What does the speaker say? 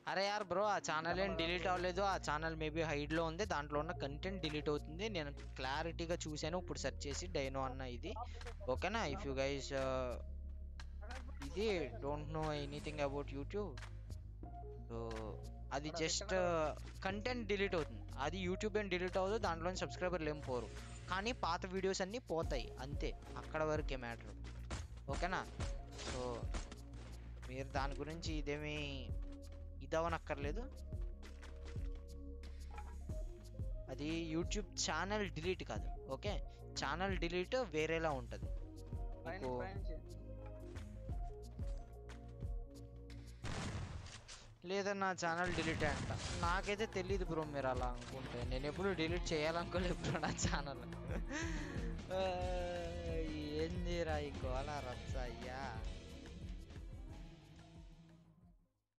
అరే యార్ బ్రో ఆ ఛానల్ ఏం డిలీట్ అవ్వలేదు ఆ ఛానల్ మేబీ హైడ్లో ఉంది దాంట్లో ఉన్న కంటెంట్ డిలీట్ అవుతుంది నేను క్లారిటీగా చూశాను ఇప్పుడు సెర్చ్ చేసి డైనో అన్న ఇది ఓకేనా ఇఫ్ యూ గైస్ ఇది don't know anything about YouTube so అది జస్ట్ కంటెంట్ డిలీట్ అవుతుంది అది యూట్యూబ్ ఏం డిలీట్ అవ్వదు దాంట్లో సబ్స్క్రైబర్లు ఏం పోరు కానీ పాత వీడియోస్ అన్నీ పోతాయి అంతే అక్కడ వరకే మ్యాటర్ ఓకేనా సో మీరు దాని గురించి ఇదేమీ ఇదవనక్కర్లేదు అది యూట్యూబ్ ఛానల్ డిలీట్ కాదు ఓకే ఛానల్ డిలీట్ వేరేలా ఉంటుంది పైన మీకు పైన లేదన్నా ఛానల్ డిలీట్ అంట నాకైతే తెలియదు బ్రో మీరు అలా అనుకుంటే నేను ఎప్పుడు డిలీట్ చేయాలనుకోలేదు బ్రో నా ఛానల్ ఏంది రా ఈ గోళ రచ్చ అయ్యా